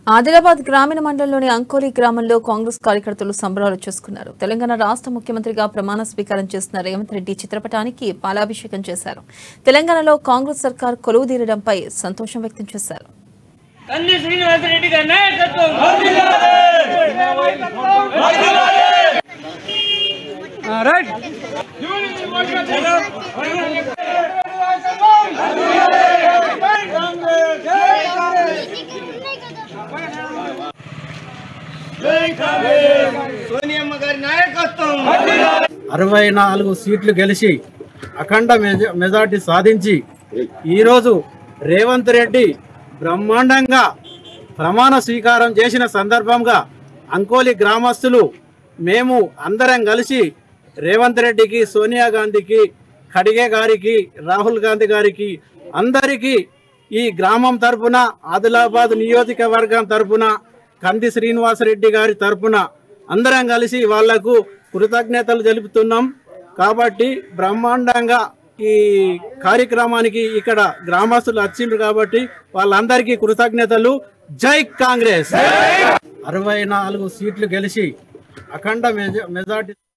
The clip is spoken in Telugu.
ఆదిలాబాద్ గ్రామీణ మండలంలోని అంకోలి గ్రామంలో కాంగ్రెస్ కార్యకర్తలు సంబరాలు చేసుకున్నారు తెలంగాణ రాష్ట్ర ముఖ్యమంత్రిగా ప్రమాణ స్వీకారం చేసిన రేవంత్ రెడ్డి చిత్రపటానికి పాలాభిషేకం చేశారు తెలంగాణలో కాంగ్రెస్ సర్కార్ కొలువుదీరడంపై సంతోషం వ్యక్తం చేశారు కంది శ్రీనివాసరెడ్డి గారి నాయకత్వం సోనియమ్మ గారి నాయకత్వం అరవై నాలుగు సీట్లు గెలిచి అఖండ మెజ- మెజార్టీ సాధించి ఈరోజు రేవంత్ రెడ్డి బ్రహ్మాండంగా ప్రమాణ స్వీకారం చేసిన సందర్భంగా అంకోలి గ్రామస్తులు మేము అందరం కలిసి రేవంత్ రెడ్డికి సోనియా గాంధీకి ఖడిగే గారికి రాహుల్ గాంధీ గారికి అందరికీ ఈ గ్రామం తరపున ఆదిలాబాద్ నియోజకవర్గం తరపున కంది శ్రీనివాసరెడ్డి గారి తరపున అందరం కలిసి వాళ్లకు కృతజ్ఞతలు తెలుపుతున్నాం కాబట్టి బ్రహ్మాండంగా ఈ కార్యక్రమానికి ఇక్కడ గ్రామస్తులు వచ్చిండ్రు కాబట్టి వాళ్ళందరికీ కృతజ్ఞతలు జై కాంగ్రెస్ అరవై నాలుగు సీట్లు గెలిచి అఖండ మెజ- మెజార్టీ